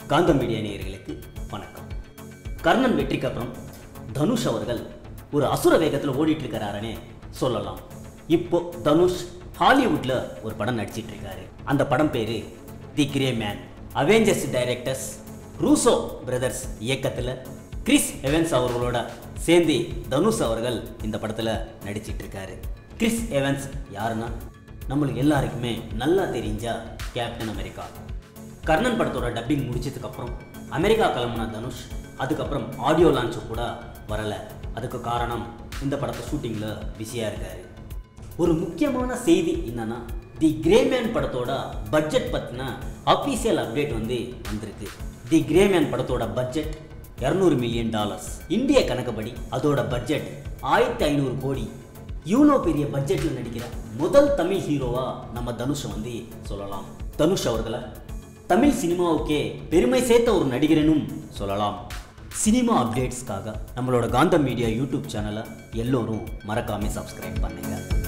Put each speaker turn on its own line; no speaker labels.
காந்தம் மீடியா நேயர்களுக்கு வணக்கம் கர்ணன் வெற்றிக்கு அப்புறம் தனுஷ் அவர்கள் ஒரு அசுர வேகத்தில் ஓடிட்டு இருக்கிறாருன்னே சொல்லலாம் இப்போ தனுஷ் ஹாலிவுட்ல ஒரு படம் நடிச்சிட்டு இருக்காரு அந்த படம் பேரு the gray man Avengers directors Russo brothers இயக்கத்தில் கிறிஸ் எவன்ஸ் அவர்களோட சேர்ந்து தனுஷ் அவர்கள் இந்த படத்தில் நடிச்சிட்டு இருக்காரு கிறிஸ் எவன்ஸ் யாருன்னா நம்மளுக்கு எல்லாருக்குமே நல்லா தெரிஞ்ச கேப்டன் அமெரிக்கா கர்ணன் படத்தோட டப்பிங் முடிச்சதுக்கு அப்புறம் அமெரிக்கா கிளம்புன தனுஷ் அதுக்கப்புறம் ஆடியோ லான்ச்சு கூட வரல அதுக்கு காரணம் இந்த படத்தை ஷூட்டிங்கில் பிஸியாக இருக்காரு ஒரு முக்கியமான செய்தி என்னன்னா தி கிரேமேன் படத்தோட பட்ஜெட் பற்றின அஃபீஷியல் அப்டேட் வந்து வந்திருக்கு தி கிரேமேன் படத்தோட பட்ஜெட் இரநூறு மில்லியன் டாலர்ஸ் இந்திய கணக்குப்படி அதோட பட்ஜெட் ஆயிரத்தி ஐநூறு கோடி இவ்வளோ பெரிய பட்ஜெட்டில் நடிக்கிற முதல் தமிழ் ஹீரோவா நம்ம தனுஷை வந்து சொல்லலாம் தனுஷ் அவர்களை தமிழ் சினிமாவுக்கே பெருமை சேர்த்த ஒரு நடிகரனும் சொல்லலாம் சினிமா அப்டேட்ஸ்க்காக நம்மளோட காந்தம் மீடியா யூடியூப் சேனலை எல்லோரும் மறக்காம சப்ஸ்கிரைப் பண்ணுங்க